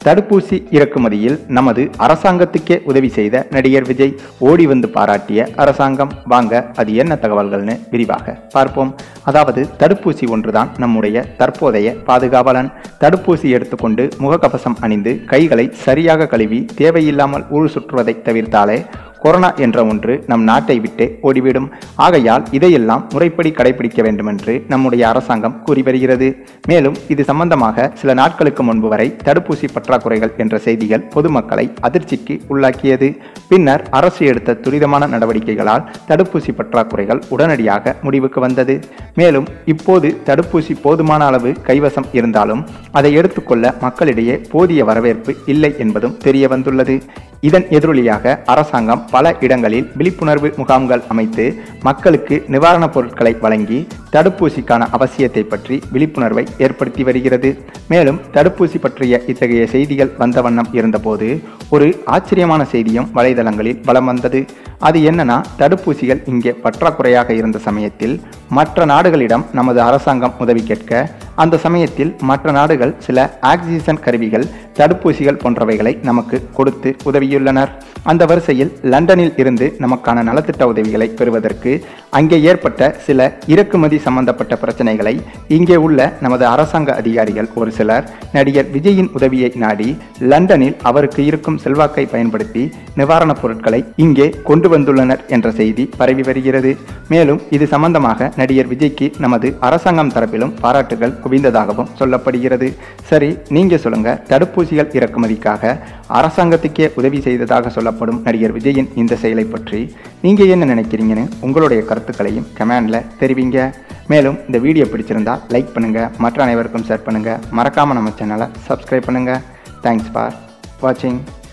தடுப்பூசி இறக்குமதியில் நமது அரசாங்கத்துக்கே உதவி செய்த நடிகர் விஜய் ஓடி வந்து பாராட்டிய அரசாங்கம் வாங்க அது என்ன தகவல்கள்னு விரிவாக பார்ப்போம் அதாவது தடுப்பூசி ஒன்றுதான் நம்முடைய தற்போதைய பாதுகாவலன் தடுப்பூசி எடுத்துக்கொண்டு முகக்கவசம் அணிந்து கைகளை சரியாக கழுவி தேவையில்லாமல் ஊர் சுற்றுவதை தவிர்த்தாலே கொரோனா என்ற ஒன்று நம் நாட்டை விட்டே ஓடிவிடும் ஆகையால் இதையெல்லாம் முறைப்படி கடைபிடிக்க வேண்டுமென்று நம்முடைய அரசாங்கம் கூறி வருகிறது மேலும் இது சம்பந்தமாக சில நாட்களுக்கு முன்பு வரை தடுப்பூசி பற்றாக்குறைகள் என்ற செய்திகள் பொதுமக்களை அதிர்ச்சிக்கு உள்ளாக்கியது பின்னர் அரசு எடுத்த துரிதமான நடவடிக்கைகளால் தடுப்பூசி பற்றாக்குறைகள் உடனடியாக முடிவுக்கு வந்தது மேலும் இப்போது தடுப்பூசி போதுமான அளவு கைவசம் இருந்தாலும் அதை எடுத்துக்கொள்ள மக்களிடையே போதிய வரவேற்பு இல்லை என்பதும் தெரிய வந்துள்ளது இதன் எதிரொலியாக அரசாங்கம் பல இடங்களில் விழிப்புணர்வு முகாம்கள் அமைத்து மக்களுக்கு நிவாரணப் பொருட்களை வழங்கி தடுப்பூசிக்கான அவசியத்தை பற்றி விழிப்புணர்வை ஏற்படுத்தி வருகிறது மேலும் தடுப்பூசி பற்றிய இத்தகைய செய்திகள் வந்த வண்ணம் இருந்தபோது ஒரு ஆச்சரியமான செய்தியும் வலைதளங்களில் வலம் வந்தது அது என்னன்னா தடுப்பூசிகள் இங்கே பற்றாக்குறையாக இருந்த சமயத்தில் மற்ற நாடுகளிடம் நமது அரசாங்கம் உதவி கேட்க அந்த சமயத்தில் மற்ற நாடுகள் சில ஆக்சிஜன் கருவிகள் தடுப்பூசிகள் போன்றவைகளை நமக்கு கொடுத்து உதவியுள்ளனர் அந்த வரிசையில் லண்டனில் இருந்து நமக்கான நலத்திட்ட உதவிகளை பெறுவதற்கு அங்கே ஏற்பட்ட சில இறக்குமதி சம்பந்தப்பட்ட பிரச்சனைகளை இங்கே உள்ள நமது அரசாங்க அதிகாரிகள் ஒரு சிலர் நடிகர் விஜயின் உதவியை நாடி லண்டனில் அவருக்கு இருக்கும் செல்வாக்கை பயன்படுத்தி நிவாரணப் பொருட்களை இங்கே கொண்டு வந்துள்ளனர் என்ற செய்தி பரவி வருகிறது மேலும் இது சம்பந்தமாக நடிகர் விஜய்க்கு நமது அரசாங்கம் தரப்பிலும் பாராட்டுகள் குவிந்ததாகவும் சொல்லப்படுகிறது சரி நீங்க சொல்லுங்க தடுப்பூசிகள் இறக்குமதிக்காக அரசாங்கத்துக்கே உதவி செய்ததாக சொல்லப்படும் நடிகர் விஜயின் இந்த செயலை பற்றி நீங்க என்ன நினைக்கிறீங்கன்னு உங்களுடைய கருத்துக்களையும் கமெண்ட்ல தெரிவிங்க மேலும் இந்த வீடியோ பிடிச்சிருந்தா லைக் பண்ணுங்க மற்ற அனைவருக்கும் ஷேர் பண்ணுங்க மறக்காம நம்ம சேனலை சப்ஸ்கிரைப் பண்ணுங்க தேங்க்ஸ் ஃபார் வாட்சிங்